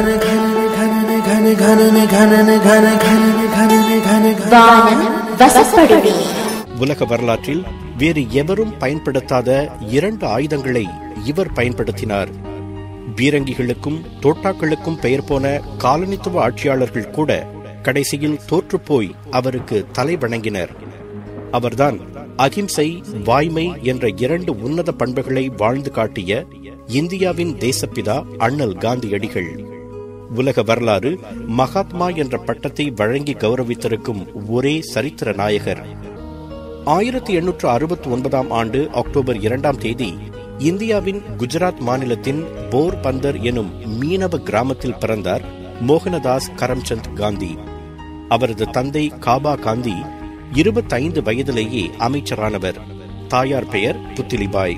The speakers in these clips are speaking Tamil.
வானம் வசப்படுமே உலக வரலாற்றில் வேறு எவரும் பயன்படுத்தாத இரண்டு ஆயுதங்களை இவர் பயன்படுத்தினார் பீரங்கிகளுக்கும் தோட்டாக்களுக்கும் பெயர் போன காலனித்துவ ஆட்சியாளர்கள் கூட கடைசியில் தோற்றுப்போய் அவருக்கு தலை வணங்கினர் அவர்தான் அகிம்சை வாய்மை என்ற இரண்டு உன்னத பண்புகளை வாழ்ந்து காட்டிய இந்தியாவின் தேசப்பிதா அண்ணல் காந்தியடிகள் உலக வரலாறு மகாத்மா என்ற பட்டத்தை வழங்கி கௌரவித்திருக்கும் ஒரே சரித்திர நாயகர் ஆயிரத்தி எண்ணூற்று அறுபத்தி ஒன்பதாம் ஆண்டு அக்டோபர் இரண்டாம் தேதி இந்தியாவின் குஜராத் மாநிலத்தின் போர் பந்தர் எனும் மீனவ கிராமத்தில் பிறந்தார் மோகனதாஸ் கரம்சந்த் காந்தி அவரது தந்தை காபா காந்தி இருபத்தைந்து வயதிலேயே அமைச்சரானவர் தாயார் பெயர் புத்திலிபாய்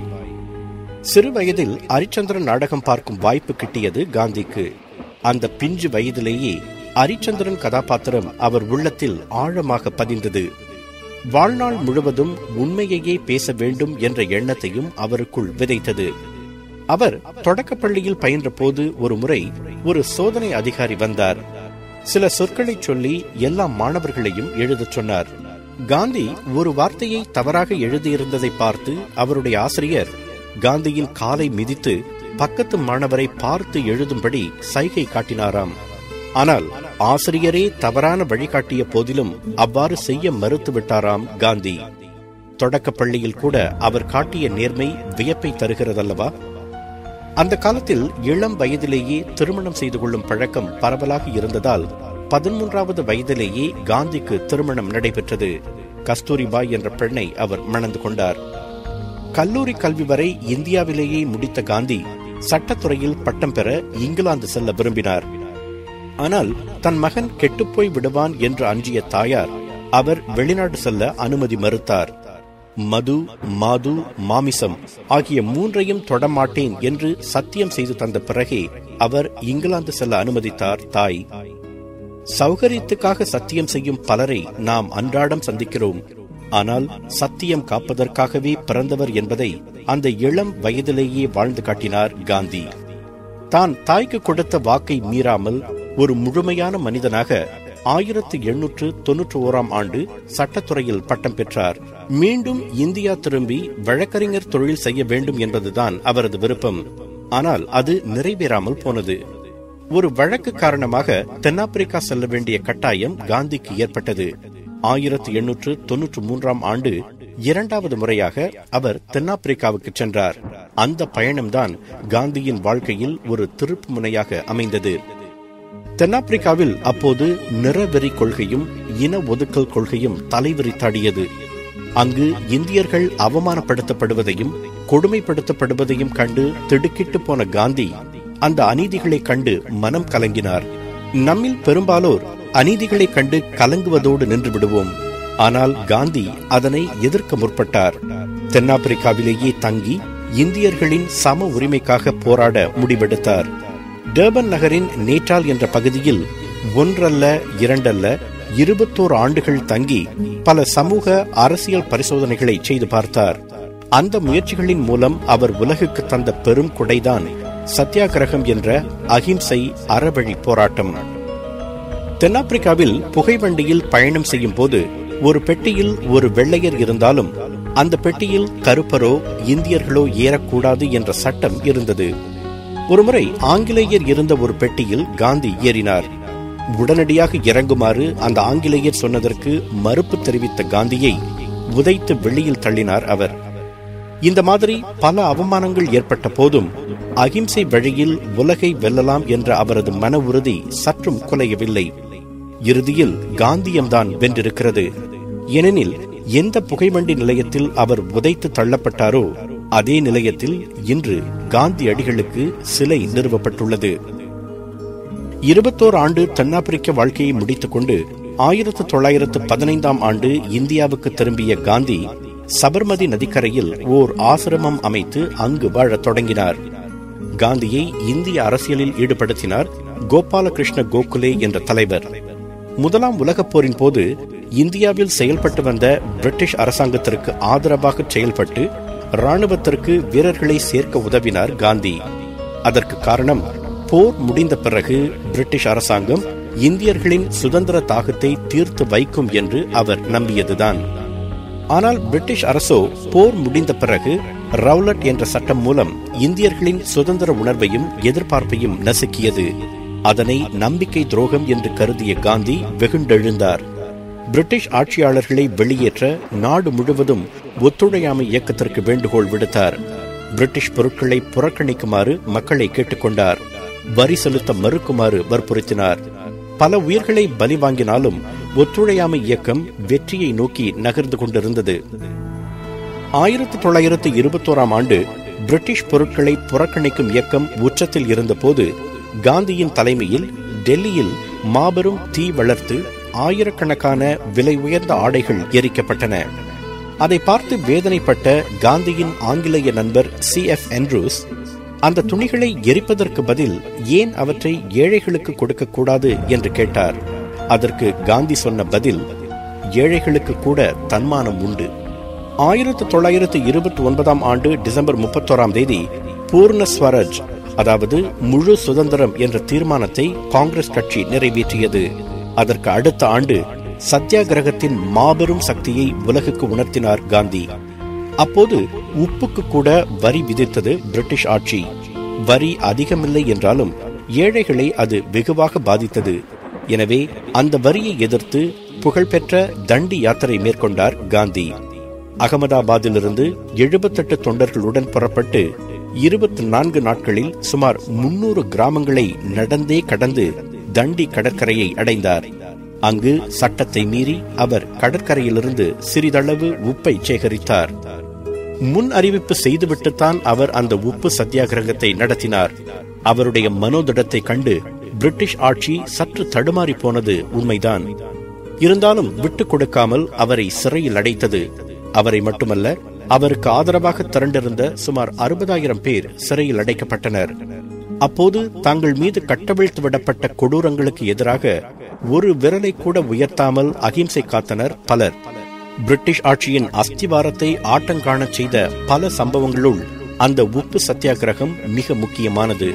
சிறு வயதில் அரிச்சந்திரன் நாடகம் பார்க்கும் வாய்ப்பு கிட்டியது காந்திக்கு அந்த பிஞ்சு வயதிலேயே அரிச்சந்திரன் கதாபாத்திரம் அவர் உள்ளத்தில் ஆழமாக பதிந்தது வாழ்நாள் முழுவதும் உண்மையையே பேச வேண்டும் என்ற எண்ணத்தையும் அவருக்குள் விதைத்தது அவர் தொடக்கப்பள்ளியில் பயின்ற போது ஒரு முறை ஒரு சோதனை அதிகாரி வந்தார் சில சொற்களை சொல்லி எல்லா மாணவர்களையும் எழுதச் சொன்னார் காந்தி ஒரு வார்த்தையை தவறாக எழுதியிருந்ததை பார்த்து அவருடைய ஆசிரியர் காந்தியின் காலை மிதித்து பக்கத்து மாணவரை பார்த்து எழுதும்படி சைகை காட்டினாராம் ஆனால் ஆசிரியரே தவறான வழிகாட்டிய போதிலும் அவ்வாறு செய்ய மறுத்துவிட்டாராம் காந்தி தொடக்கப் பள்ளியில் கூட அவர் காட்டிய நேர்மை வியப்பை தருகிறதல்லவா அந்த காலத்தில் இளம் வயதிலேயே திருமணம் செய்து கொள்ளும் பழக்கம் பரவலாக இருந்ததால் பதிமூன்றாவது வயதிலேயே காந்திக்கு திருமணம் நடைபெற்றது கஸ்தூரிபாய் என்ற பெண்ணை அவர் மணந்து கொண்டார் கல்லூரி கல்வி வரை இந்தியாவிலேயே முடித்த காந்தி சட்டத்துறையில் பட்டம் பெற இங்கிலாந்து செல்ல விரும்பினார் ஆனால் தன் மகன் கெட்டுப்போய் விடுவான் என்று அஞ்சிய தாயார் அவர் வெளிநாடு செல்ல அனுமதி மறுத்தார் மது மாது மாமிசம் ஆகிய மூன்றையும் தொடமாட்டேன் என்று சத்தியம் செய்து தந்த பிறகே அவர் இங்கிலாந்து செல்ல அனுமதித்தார் தாய் சௌகரியத்துக்காக சத்தியம் செய்யும் பலரை நாம் அன்றாடம் சந்திக்கிறோம் ஆனால் சத்தியம் காப்பதற்காகவே பிறந்தவர் என்பதை அந்த இளம் வயதிலேயே வாழ்ந்து காட்டினார் காந்தி தான் தாய்க்கு கொடுத்த வாக்கை மீறாமல் ஒரு முழுமையான மனிதனாக ஆயிரத்தி எண்ணூற்று தொன்னூற்றி ஓராம் ஆண்டு சட்டத்துறையில் பட்டம் பெற்றார் மீண்டும் இந்தியா திரும்பி வழக்கறிஞர் தொழில் செய்ய வேண்டும் என்பதுதான் அவரது விருப்பம் ஆனால் அது நிறைவேறாமல் போனது ஒரு வழக்கு காரணமாக தென்னாப்பிரிக்கா செல்ல வேண்டிய கட்டாயம் காந்திக்கு ஏற்பட்டது ஆயிரத்தி எண்ணூற்று தொன்னூற்று மூன்றாம் ஆண்டு இரண்டாவது முறையாக அவர் தென்னாப்பிரிக்காவுக்கு சென்றார் அந்த பயணம்தான் காந்தியின் வாழ்க்கையில் ஒரு திருப்பு முனையாக அமைந்தது தென்னாப்பிரிக்காவில் அப்போது நிறவெறி கொள்கையும் இன ஒதுக்கல் கொள்கையும் தலைவிரித்தாடியது அங்கு இந்தியர்கள் அவமானப்படுத்தப்படுவதையும் கொடுமைப்படுத்தப்படுவதையும் கண்டு திடுக்கிட்டு போன காந்தி அந்த அநீதிகளை கண்டு மனம் கலங்கினார் நம்மில் பெரும்பாலோர் அநீதிகளை கண்டு கலங்குவதோடு நின்று விடுவோம் ஆனால் காந்தி அதனை எதிர்க்க முற்பட்டார் தென்னாப்பிரிக்காவிலேயே தங்கி இந்தியர்களின் சம உரிமைக்காக போராட முடிவெடுத்தார் டர்பன் நகரின் நேட்டால் என்ற பகுதியில் ஒன்றல்ல இரண்டல்ல இருபத்தோரு ஆண்டுகள் தங்கி பல சமூக அரசியல் பரிசோதனைகளை செய்து பார்த்தார் அந்த முயற்சிகளின் மூலம் அவர் உலகுக்கு தந்த பெரும் கொடைதான் சத்தியாகிரகம் என்ற அகிம்சை அறவழி போராட்டம் தென்னாப்பிரிக்காவில் புகைவண்டியில் பயணம் செய்யும் போது ஒரு பெட்டியில் ஒரு வெள்ளையர் இருந்தாலும் அந்த பெட்டியில் கருப்பரோ இந்தியர்களோ ஏறக்கூடாது என்ற சட்டம் இருந்தது ஒருமுறை ஆங்கிலேயர் இருந்த ஒரு பெட்டியில் காந்தி ஏறினார் உடனடியாக இறங்குமாறு அந்த ஆங்கிலேயர் சொன்னதற்கு மறுப்பு தெரிவித்த காந்தியை உதைத்து வெளியில் தள்ளினார் அவர் இந்த மாதிரி பல அவமானங்கள் ஏற்பட்ட போதும் அகிம்சை வழியில் உலகை வெல்லலாம் என்ற அவரது மன உறுதி சற்றும் குலையவில்லை இறுதியில் காந்தியம்தான் வென்றிருக்கிறது ஏனெனில் எந்த புகைவண்டி நிலையத்தில் அவர் உதைத்து தள்ளப்பட்டாரோ அதே நிலையத்தில் இன்று காந்தி அடிகளுக்கு சிலை நிறுவப்பட்டுள்ளது இருபத்தோரு ஆண்டு தென்னாப்பிரிக்க வாழ்க்கையை முடித்துக் கொண்டு ஆயிரத்து தொள்ளாயிரத்து பதினைந்தாம் ஆண்டு இந்தியாவுக்கு திரும்பிய காந்தி சபர்மதி நதிக்கரையில் ஓர் ஆசிரமம் அமைத்து அங்கு வாழத் தொடங்கினார் காந்தியை இந்திய அரசியலில் ஈடுபடுத்தினார் கோபாலகிருஷ்ண கோகுலே என்ற தலைவர் முதலாம் உலகப் போரின் போது இந்தியாவில் செயல்பட்டு வந்த பிரிட்டிஷ் அரசாங்கத்திற்கு ஆதரவாக செயல்பட்டு ராணுவத்திற்கு வீரர்களை சேர்க்க உதவினார் காந்தி அதற்கு காரணம் போர் முடிந்த பிறகு பிரிட்டிஷ் அரசாங்கம் இந்தியர்களின் சுதந்திர தாகத்தை தீர்த்து வைக்கும் என்று அவர் நம்பியதுதான் ஆனால் பிரிட்டிஷ் அரசோ போர் முடிந்த பிறகு ரவுலட் என்ற சட்டம் மூலம் இந்தியர்களின் சுதந்திர உணர்வையும் எதிர்பார்ப்பையும் நசுக்கியது அதனை நம்பிக்கை துரோகம் என்று கருதிய காந்தி வெகுண்டெழுந்தார் பிரிட்டிஷ் ஆட்சியாளர்களை வெளியேற்ற நாடு முழுவதும் ஒத்துழையாமை இயக்கத்திற்கு வேண்டுகோள் விடுத்தார் பிரிட்டிஷ் பொருட்களை புறக்கணிக்குமாறு மக்களை கேட்டுக்கொண்டார் வரி செலுத்த மறுக்குமாறு வற்புறுத்தினார் பல உயிர்களை பலி வாங்கினாலும் ஒத்துழையாமை இயக்கம் வெற்றியை நோக்கி நகர்ந்து கொண்டிருந்தது ஆயிரத்தி தொள்ளாயிரத்து இருபத்தோராம் ஆண்டு பிரிட்டிஷ் பொருட்களை புறக்கணிக்கும் இயக்கம் உச்சத்தில் இருந்தபோது காந்தியின் தலைமையில் டெல்லியில் மாபெரும் தீ வளர்த்து ஆயிரக்கணக்கான விலை உயர்ந்த ஆடைகள் எரிக்கப்பட்டன அதை பார்த்து வேதனைப்பட்ட காந்தியின் ஆங்கிலேய நண்பர் சி எஃப் என்ரூஸ் அந்த துணிகளை எரிப்பதற்கு பதில் ஏன் அவற்றை ஏழைகளுக்கு கொடுக்கக்கூடாது என்று கேட்டார் அதற்கு காந்தி சொன்ன பதில் ஏழைகளுக்கு கூட தன்மானம் உண்டு ஆயிரத்து தொள்ளாயிரத்து இருபத்தி ஒன்பதாம் ஆண்டு டிசம்பர் முப்பத்தோராம் தேதி பூர்ண ஸ்வராஜ் அதாவது முழு சுதந்திரம் என்ற தீர்மானத்தை காங்கிரஸ் கட்சி நிறைவேற்றியது அதற்கு அடுத்த ஆண்டு சத்தியாகிரகத்தின் மாபெரும் சக்தியை உலகுக்கு உணர்த்தினார் காந்தி அப்போது உப்புக்கு கூட வரி விதித்தது பிரிட்டிஷ் ஆட்சி வரி அதிகமில்லை என்றாலும் ஏழைகளை அது வெகுவாக பாதித்தது எனவே அந்த வரியை எதிர்த்து புகழ்பெற்ற தண்டி யாத்திரை மேற்கொண்டார் காந்தி அகமதாபாத்திலிருந்து எழுபத்தெட்டு தொண்டர்களுடன் புறப்பட்டு இருபத்தி நான்கு நாட்களில் சுமார் முன்னூறு கிராமங்களை நடந்தே கடந்து தண்டி கடற்கரையை அடைந்தார் அங்கு சட்டத்தை மீறி அவர் கடற்கரையிலிருந்து சிறிதளவு உப்பை சேகரித்தார் முன் அறிவிப்பு செய்துவிட்டுத்தான் அவர் அந்த உப்பு சத்தியாகிரகத்தை நடத்தினார் அவருடைய மனோதிடத்தை கண்டு பிரிட்டிஷ் ஆட்சி சற்று தடுமாறி போனது உண்மைதான் இருந்தாலும் விட்டுக் கொடுக்காமல் அவரை சிறையில் அடைத்தது அவரை மட்டுமல்ல அவருக்கு ஆதரவாக திரண்டிருந்த சுமார் அறுபதாயிரம் பேர் சிறையில் அடைக்கப்பட்டனர் அப்போது தாங்கள் மீது கட்டவிழ்த்து விடப்பட்ட கொடூரங்களுக்கு எதிராக ஒரு விரலை கூட உயர்த்தாமல் அகிம்சை காத்தனர் பலர் பிரிட்டிஷ் ஆட்சியின் அஸ்திவாரத்தை ஆட்டங்காணச் செய்த பல சம்பவங்களுள் அந்த உப்பு சத்தியாகிரகம் மிக முக்கியமானது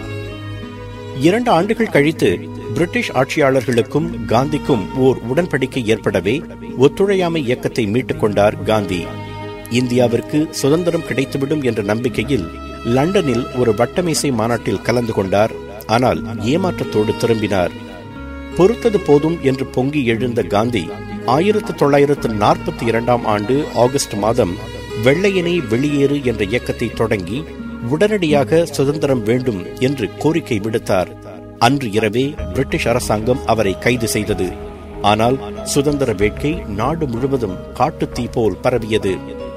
இரண்டு ஆண்டுகள் கழித்து பிரிட்டிஷ் ஆட்சியாளர்களுக்கும் காந்திக்கும் ஓர் உடன்படிக்கை ஏற்படவே ஒத்துழையாமை இயக்கத்தை மீட்டுக் கொண்டார் காந்தி இந்தியாவிற்கு சுதந்திரம் கிடைத்துவிடும் என்ற நம்பிக்கையில் லண்டனில் ஒரு வட்டமேசை மாநாட்டில் கலந்து கொண்டார் ஆனால் ஏமாற்றத்தோடு திரும்பினார் பொறுத்தது போதும் என்று பொங்கி எழுந்த காந்தி ஆயிரத்து தொள்ளாயிரத்து நாற்பத்தி இரண்டாம் ஆண்டு ஆகஸ்ட் மாதம் வெள்ளையனே வெளியேறு என்ற இயக்கத்தை தொடங்கி உடனடியாக சுதந்திரம் வேண்டும் என்று கோரிக்கை விடுத்தார் அன்று இரவே பிரிட்டிஷ் அரசாங்கம் அவரை கைது செய்தது ஆனால் சுதந்திர வேட்கை நாடு முழுவதும் காட்டுத்தீ போல் பரவியது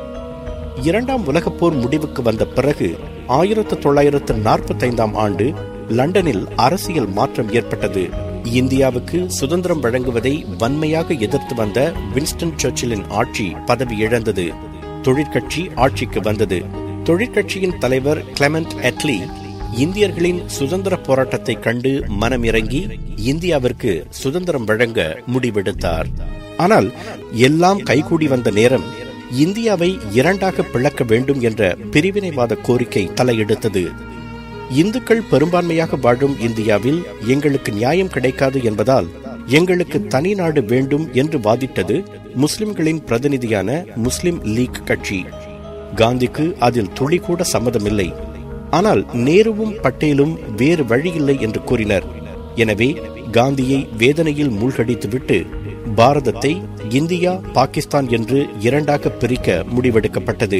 இரண்டாம் உலகப் போர் முடிவுக்கு வந்த பிறகு ஆயிரத்து தொள்ளாயிரத்து நாற்பத்தைந்தாம் ஆண்டு லண்டனில் அரசியல் மாற்றம் ஏற்பட்டது இந்தியாவுக்கு சுதந்திரம் வழங்குவதை வன்மையாக எதிர்த்து வந்த வின்ஸ்டன் சர்ச்சிலின் ஆட்சி பதவி இழந்தது தொழிற்கட்சி ஆட்சிக்கு வந்தது தொழிற்கட்சியின் தலைவர் கிளமெண்ட் எட்லி இந்தியர்களின் சுதந்திர போராட்டத்தை கண்டு மனமிறங்கி இந்தியாவிற்கு சுதந்திரம் வழங்க முடிவெடுத்தார் ஆனால் எல்லாம் கைகூடி வந்த நேரம் இந்தியாவை இரண்டாக பிளக்க வேண்டும் என்ற பிரிவினைவாத கோரிக்கை தலையெடுத்தது இந்துக்கள் பெரும்பான்மையாக வாழும் இந்தியாவில் எங்களுக்கு நியாயம் கிடைக்காது என்பதால் எங்களுக்கு தனி நாடு வேண்டும் என்று வாதிட்டது முஸ்லிம்களின் பிரதிநிதியான முஸ்லிம் லீக் கட்சி காந்திக்கு அதில் துளி கூட சம்மதமில்லை ஆனால் நேருவும் பட்டேலும் வேறு வழியில்லை என்று கூறினர் எனவே காந்தியை வேதனையில் மூழ்கடித்துவிட்டு பாரதத்தை இந்தியா பாகிஸ்தான் என்று இரண்டாக பிரிக்க முடிவெடுக்கப்பட்டது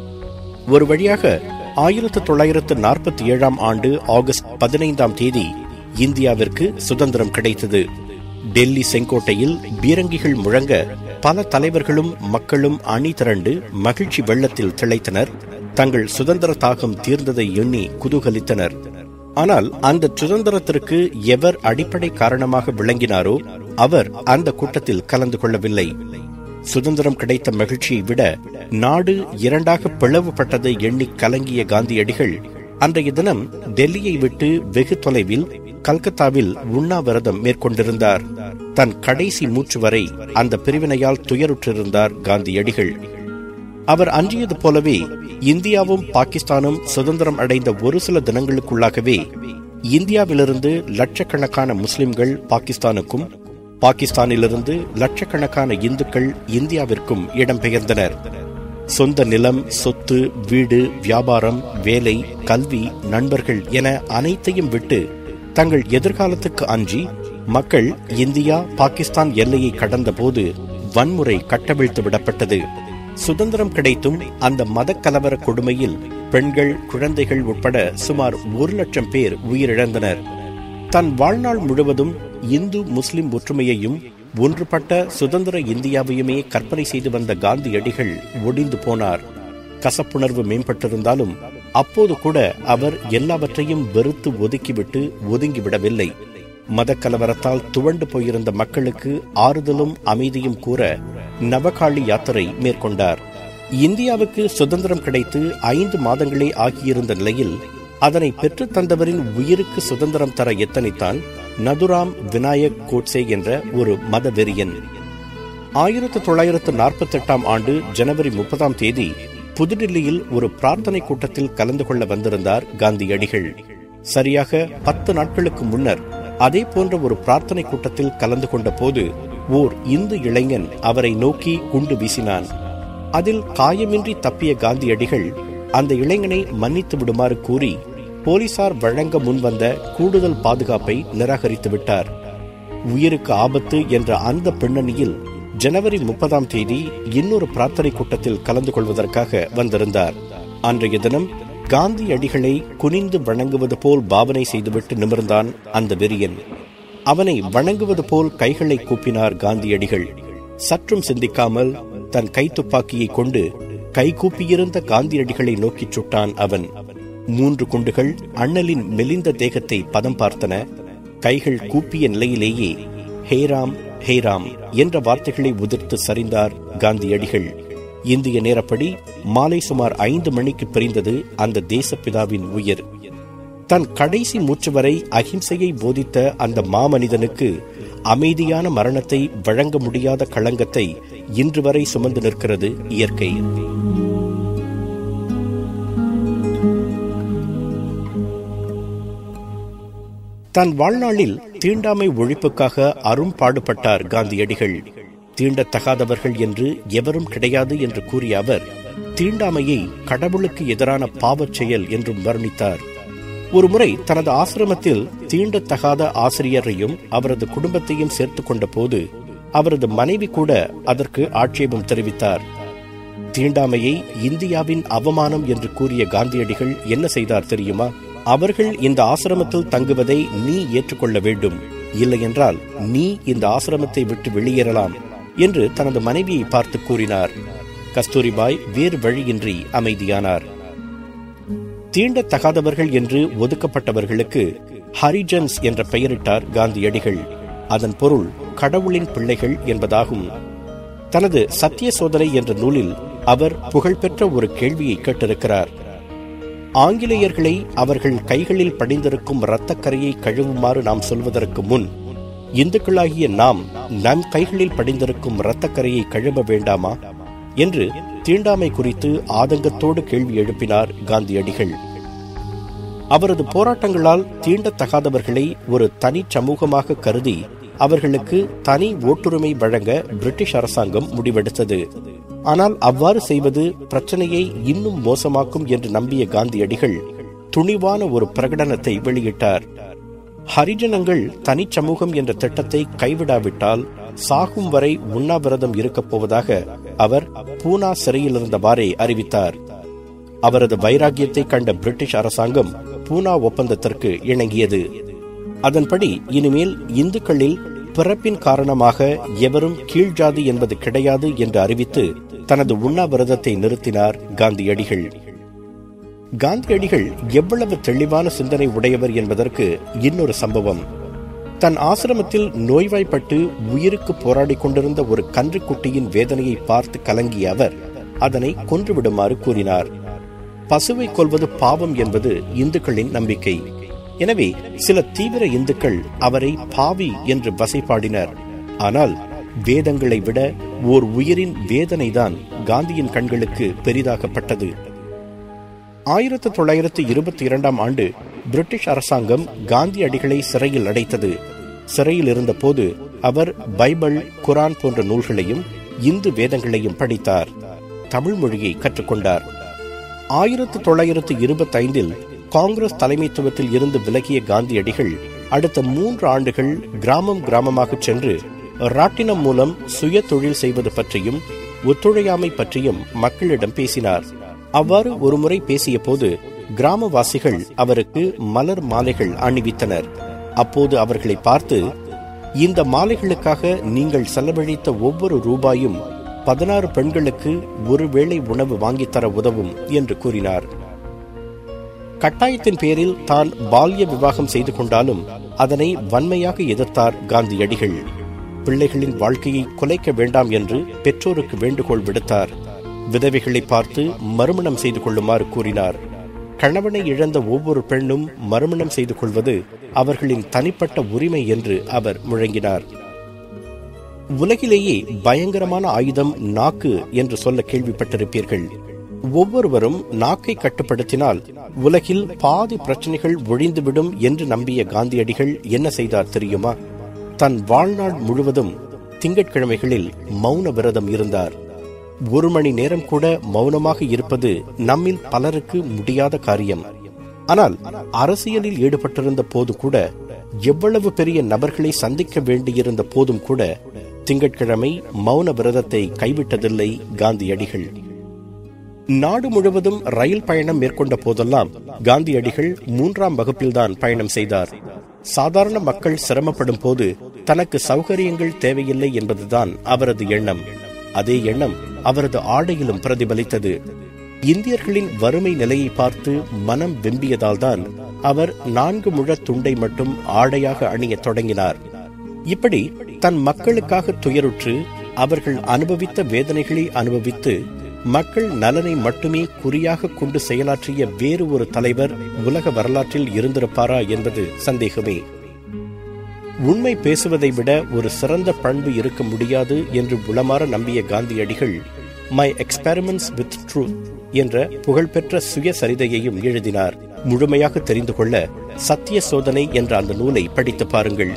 ஒரு வழியாக ஆயிரத்து தொள்ளாயிரத்து நாற்பத்தி ஏழாம் ஆண்டு ஆகஸ்ட் பதினைந்தாம் தேதி இந்தியாவிற்கு சுதந்திரம் கிடைத்தது டெல்லி செங்கோட்டையில் பீரங்கிகள் முழங்க பல தலைவர்களும் மக்களும் அணி திரண்டு மகிழ்ச்சி வெள்ளத்தில் திளைத்தனர் தங்கள் சுதந்திர தாகம் தீர்ந்ததை எண்ணி குதூகலித்தனர் ஆனால் அந்த சுதந்திரத்திற்கு எவர் அடிப்படை காரணமாக விளங்கினாரோ அவர் அந்த கூட்டத்தில் கலந்து கொள்ளவில்லை சுதந்திரம் கிடைத்த மகிழ்ச்சியை விட நாடு இரண்டாக பிளவுபட்டதை எண்ணி கலங்கிய காந்தியடிகள் அன்றைய தினம் டெல்லியை விட்டு வெகு தொலைவில் கல்கத்தாவில் உண்ணாவிரதம் மேற்கொண்டிருந்தார் தன் கடைசி மூச்சு வரை அந்த பிரிவினையால் துயருற்றிருந்தார் காந்தியடிகள் அவர் அஞ்சியது போலவே இந்தியாவும் பாகிஸ்தானும் சுதந்திரம் அடைந்த ஒரு சில தினங்களுக்குள்ளாகவே இந்தியாவிலிருந்து லட்சக்கணக்கான முஸ்லிம்கள் பாகிஸ்தானுக்கும் பாகிஸ்தானிலிருந்து லட்சக்கணக்கான இந்துக்கள் இந்தியாவிற்கும் இடம்பெயர்ந்தனர் சொந்த நிலம் சொத்து வீடு வியாபாரம் வேலை கல்வி நண்பர்கள் என அனைத்தையும் விட்டு தங்கள் எதிர்காலத்துக்கு அஞ்சி மக்கள் இந்தியா பாகிஸ்தான் எல்லையை கடந்தபோது வன்முறை கட்டவிழ்த்து விடப்பட்டது சுதந்திரம் கிடைத்தும் அந்த மத கலவர கொடுமையில் பெண்கள் குழந்தைகள் உட்பட சுமார் ஒரு லட்சம் பேர் உயிரிழந்தனர் தன் வாழ்நாள் முழுவதும் இந்து முஸ்லிம் ஒற்றுமையையும் ஒன்றுபட்ட சுதந்திர இந்தியாவையுமே கற்பனை செய்து வந்த காந்தியடிகள் ஒடிந்து போனார் கசப்புணர்வு மேம்பட்டிருந்தாலும் அப்போது கூட அவர் எல்லாவற்றையும் வெறுத்து ஒதுக்கிவிட்டு ஒதுங்கிவிடவில்லை மத கலவரத்தால் துவண்டு போயிருந்த மக்களுக்கு ஆறுதலும் அமைதியும் கூற நவகாளி யாத்திரை மேற்கொண்டார் இந்தியாவுக்கு சுதந்திரம் கிடைத்து ஐந்து மாதங்களே ஆகியிருந்த நிலையில் அதனை பெற்றுத் தந்தவரின் உயிருக்கு சுதந்திரம் தர எத்தனைத்தான் நதுராம் விநாயக் கோட்சே என்ற ஒரு மத வெறியன் ஆயிரத்து தொள்ளாயிரத்து நாற்பத்தி எட்டாம் ஆண்டு ஜனவரி முப்பதாம் தேதி புதுடில்லியில் ஒரு பிரார்த்தனை கூட்டத்தில் கலந்து கொள்ள வந்திருந்தார் காந்தியடிகள் சரியாக பத்து நாட்களுக்கு முன்னர் அதே போன்ற ஒரு பிரார்த்தனை கூட்டத்தில் கலந்து கொண்ட போது ஓர் இந்து இளைஞன் அவரை நோக்கி குண்டு வீசினான் அதில் காயமின்றி தப்பிய காந்தியடிகள் அந்த இளைஞனை மன்னித்து விடுமாறு கூறி போலீசார் வழங்க முன்வந்த கூடுதல் பாதுகாப்பை நிராகரித்து விட்டார் உயிருக்கு ஆபத்து என்ற அந்த பின்னணியில் ஜனவரி முப்பதாம் தேதி இன்னொரு பிரார்த்தனை கூட்டத்தில் கலந்து கொள்வதற்காக வந்திருந்தார் அன்றைய தினம் காந்தி அடிகளை குனிந்து வணங்குவது போல் பாவனை செய்துவிட்டு நிமிர்ந்தான் அந்த வெறியன் அவனை வணங்குவது போல் கைகளை கூப்பினார் காந்தியடிகள் சற்றும் சிந்திக்காமல் தன் கைத்துப்பாக்கியை கொண்டு கைகூப்பியிருந்த காந்தியடிகளை நோக்கிச் சுட்டான் அவன் மூன்று குண்டுகள் அண்ணலின் மெலிந்த தேகத்தை பதம் பார்த்தன கைகள் கூப்பிய நிலையிலேயே ஹேராம் ஹேராம் என்ற வார்த்தைகளை உதிர்த்து சரிந்தார் காந்தியடிகள் இந்திய நேரப்படி மாலை சுமார் ஐந்து மணிக்கு பிரிந்தது அந்த தேசப்பிதாவின் உயிர் தன் கடைசி மூச்சு வரை அகிம்சையை போதித்த அந்த மாமனிதனுக்கு அமைதியான மரணத்தை வழங்க முடியாத களங்கத்தை இன்று வரை சுமந்து நிற்கிறது இயற்கை தன் வாழ்நாளில் தீண்டாமை ஒழிப்புக்காக அரும் பாடுபட்டார் காந்தியடிகள் தீண்டத்தகாதவர்கள் என்று எவரும் கிடையாது என்று கூறிய அவர் தீண்டாமையை கடவுளுக்கு எதிரான பாவச் செயல் என்றும் வர்ணித்தார் ஒருமுறை தனது ஆசிரமத்தில் தீண்டத்தகாத ஆசிரியரையும் அவரது குடும்பத்தையும் சேர்த்துக் கொண்ட போது அவரது மனைவி கூட அதற்கு ஆட்சேபம் தெரிவித்தார் தீண்டாமையை இந்தியாவின் அவமானம் என்று கூறிய காந்தியடிகள் என்ன செய்தார் தெரியுமா அவர்கள் இந்த ஆசிரமத்தில் தங்குவதை நீ ஏற்றுக்கொள்ள வேண்டும் இல்லையென்றால் நீ இந்த ஆசிரமத்தை விட்டு வெளியேறலாம் என்று தனது மனைவியை பார்த்து கூறினார் கஸ்தூரிபாய் வேறு வழியின்றி அமைதியானார் தீண்டத்தகாதவர்கள் என்று ஒதுக்கப்பட்டவர்களுக்கு ஹரிஜன்ஸ் என்ற பெயரிட்டார் காந்தியடிகள் அதன் பொருள் கடவுளின் பிள்ளைகள் என்பதாகும் தனது சத்திய சோதனை என்ற நூலில் அவர் புகழ்பெற்ற ஒரு கேள்வியை கேட்டிருக்கிறார் ஆங்கிலேயர்களை அவர்கள் கைகளில் படிந்திருக்கும் இரத்தக்கரையை கழுவுமாறு நாம் சொல்வதற்கு முன் இந்துக்களாகிய நாம் நம் கைகளில் படிந்திருக்கும் இரத்தக்கரையை கழுவ வேண்டாமா என்று தீண்டாமை குறித்து ஆதங்கத்தோடு கேள்வி எழுப்பினார் காந்தியடிகள் அவரது போராட்டங்களால் தீண்டத்தகாதவர்களை ஒரு தனி சமூகமாக கருதி அவர்களுக்கு தனி ஓட்டுரிமை வழங்க பிரிட்டிஷ் அரசாங்கம் முடிவெடுத்தது ஆனால் அவ்வாறு செய்வது பிரச்சனையை இன்னும் மோசமாக்கும் என்று நம்பிய காந்தியடிகள் துணிவான ஒரு பிரகடனத்தை வெளியிட்டார் ஹரிஜனங்கள் தனிச்சமூகம் என்ற திட்டத்தை கைவிடாவிட்டால் சாகும் வரை உண்ணாவிரதம் இருக்கப் போவதாக அவர் பூனா சிறையில் இருந்தவாறே அறிவித்தார் அவரது வைராகியத்தை கண்ட பிரிட்டிஷ் அரசாங்கம் பூனா ஒப்பந்தத்திற்கு இணங்கியது அதன்படி இனிமேல் இந்துக்களில் பிறப்பின் காரணமாக எவரும் கீழ்ஜாதி என்பது கிடையாது என்று அறிவித்து தனது உண்ணாவிரதத்தை நிறுத்தினார் காந்தியடிகள் காந்தியடிகள் எவ்வளவு தெளிவான சிந்தனை உடையவர் என்பதற்கு இன்னொரு சம்பவம் தன் ஆசிரமத்தில் நோய்வாய்ப்பட்டு உயிருக்கு போராடிக் கொண்டிருந்த ஒரு கன்றுக்குட்டியின் வேதனையை பார்த்து கலங்கிய அவர் அதனை கொன்றுவிடுமாறு கூறினார் பசுவை கொல்வது பாவம் என்பது இந்துக்களின் நம்பிக்கை எனவே சில தீவிர இந்துக்கள் அவரை பாவி என்று வசைபாடினர் ஆனால் வேதங்களை விட ஓர் உயிரின் வேதனைதான் காந்தியின் கண்களுக்கு பெரிதாகப்பட்டது ஆயிரத்தி தொள்ளாயிரத்தி இருபத்தி இரண்டாம் ஆண்டு பிரிட்டிஷ் அரசாங்கம் காந்தியடிகளை சிறையில் அடைத்தது சிறையில் இருந்தபோது அவர் பைபிள் குரான் போன்ற நூல்களையும் இந்து வேதங்களையும் படித்தார் தமிழ் மொழியை கற்றுக்கொண்டார் ஆயிரத்து தொள்ளாயிரத்து இருபத்தைந்தில் காங்கிரஸ் தலைமைத்துவத்தில் இருந்து விலகிய காந்தியடிகள் அடுத்த மூன்று ஆண்டுகள் கிராமம் கிராமமாக சென்று ராட்டினம் மூலம் சுய தொழில் செய்வது பற்றியும் ஒத்துழையாமை பற்றியும் மக்களிடம் பேசினார் அவ்வாறு ஒருமுறை பேசிய போது கிராமவாசிகள் அவருக்கு மலர் மாலைகள் அணிவித்தனர் அப்போது அவர்களை பார்த்து இந்த மாலைகளுக்காக நீங்கள் செலவழித்த ஒவ்வொரு ரூபாயும் பதினாறு பெண்களுக்கு ஒருவேளை உணவு வாங்கித்தர உதவும் என்று கூறினார் கட்டாயத்தின் பேரில் தான் பால்ய விவாகம் செய்து கொண்டாலும் அதனை வன்மையாக எதிர்த்தார் காந்தியடிகள் பிள்ளைகளின் வாழ்க்கையை குலைக்க வேண்டாம் என்று பெற்றோருக்கு வேண்டுகோள் விடுத்தார் விதவைகளை பார்த்து மறுமணம் செய்து கொள்ளுமாறு கூறினார் கணவனை இழந்த ஒவ்வொரு பெண்ணும் மறுமணம் செய்து கொள்வது அவர்களின் தனிப்பட்ட உரிமை என்று அவர் முழங்கினார் உலகிலேயே பயங்கரமான ஆயுதம் நாக்கு என்று சொல்ல கேள்விப்பட்டிருப்பீர்கள் ஒவ்வொருவரும் நாக்கை கட்டுப்படுத்தினால் உலகில் பாதி பிரச்சனைகள் ஒழிந்துவிடும் என்று நம்பிய காந்தியடிகள் என்ன செய்தார் தெரியுமா தன் வாழ்நாள் முழுவதும் திங்கட்கிழமைகளில் மௌன விரதம் இருந்தார் ஒரு மணி நேரம் கூட மௌனமாக இருப்பது நம்மில் பலருக்கு முடியாத காரியம் ஆனால் அரசியலில் ஈடுபட்டிருந்த போது கூட எவ்வளவு பெரிய நபர்களை சந்திக்க வேண்டியிருந்த போதும் கூட திங்கட்கிழமை மௌன விரதத்தை கைவிட்டதில்லை காந்தியடிகள் நாடு முழுவதும் ரயில் பயணம் மேற்கொண்ட போதெல்லாம் காந்தியடிகள் மூன்றாம் வகுப்பில்தான் பயணம் செய்தார் சாதாரண மக்கள் சிரமப்படும் போது தனக்கு சௌகரியங்கள் தேவையில்லை என்பதுதான் அவரது எண்ணம் அதே எண்ணம் அவரது ஆடையிலும் பிரதிபலித்தது இந்தியர்களின் வறுமை நிலையை பார்த்து மனம் வெம்பியதால் தான் அவர் நான்கு முழ துண்டை மட்டும் ஆடையாக அணியத் தொடங்கினார் இப்படி தன் மக்களுக்காக துயருற்று அவர்கள் அனுபவித்த வேதனைகளை அனுபவித்து மக்கள் நலனை மட்டுமே குறியாக கொண்டு செயலாற்றிய வேறு ஒரு தலைவர் உலக வரலாற்றில் இருந்திருப்பாரா என்பது சந்தேகமே உண்மை பேசுவதை விட ஒரு சிறந்த பண்பு இருக்க முடியாது என்று உளமாற நம்பிய காந்தியடிகள் மை எக்ஸ்பெரிமெண்ட்ஸ் வித் ட்ரூத் என்ற புகழ்பெற்ற சுயசரிதையையும் எழுதினார் முழுமையாக தெரிந்து கொள்ள சத்திய சோதனை என்ற அந்த நூலை படித்து பாருங்கள்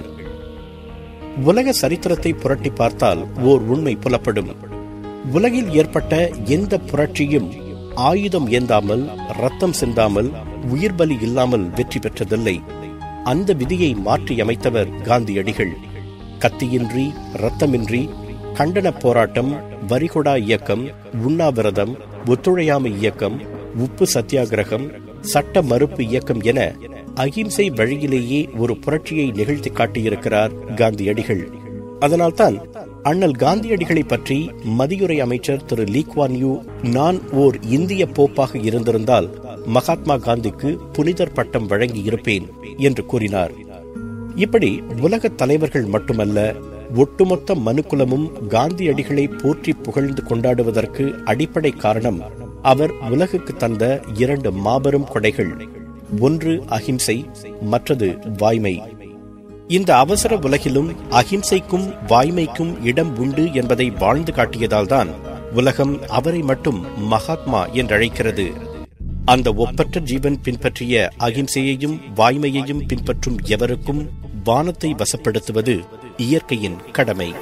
உலக சரித்திரத்தை புரட்டி பார்த்தால் ஓர் உண்மை புலப்படும் உலகில் ஏற்பட்ட எந்த புரட்சியும் ஆயுதம் ஏந்தாமல் ரத்தம் சிந்தாமல் உயிர் பலி இல்லாமல் வெற்றி பெற்றதில்லை அந்த விதியை மாற்றி அமைத்தவர் காந்தியடிகள் கத்தியின்றி ரத்தமின்றி கண்டன போராட்டம் வரிகொடா இயக்கம் உண்ணாவிரதம் ஒத்துழையாமை இயக்கம் உப்பு சத்தியாகிரகம் சட்ட மறுப்பு இயக்கம் என அகிம்சை வழியிலேயே ஒரு புரட்சியை நிகழ்த்தி காட்டியிருக்கிறார் காந்தியடிகள் அதனால்தான் அண்ணல் காந்தியடிகளை பற்றி மதியுரை அமைச்சர் திரு லீக்வான் யூ நான் ஓர் இந்திய போப்பாக இருந்திருந்தால் மகாத்மா காந்திக்கு புனிதர் பட்டம் வழங்கி இருப்பேன் என்று கூறினார் இப்படி உலக தலைவர்கள் மட்டுமல்ல ஒட்டுமொத்த மனுக்குலமும் காந்தியடிகளை போற்றி புகழ்ந்து கொண்டாடுவதற்கு அடிப்படை காரணம் அவர் உலகுக்கு தந்த இரண்டு மாபெரும் கொடைகள் ஒன்று அகிம்சை மற்றது வாய்மை இந்த அவசர உலகிலும் அகிம்சைக்கும் வாய்மைக்கும் இடம் உண்டு என்பதை வாழ்ந்து காட்டியதால்தான் உலகம் அவரை மட்டும் மகாத்மா என்றழைக்கிறது அந்த ஒப்பற்ற ஜீவன் பின்பற்றிய அகிம்சையையும் வாய்மையையும் பின்பற்றும் எவருக்கும் வானத்தை வசப்படுத்துவது இயற்கையின் கடமை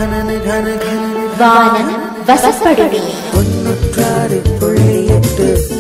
வானம் வசப்படுமே தொண்ணூற்றாறு புள்ளி எட்டு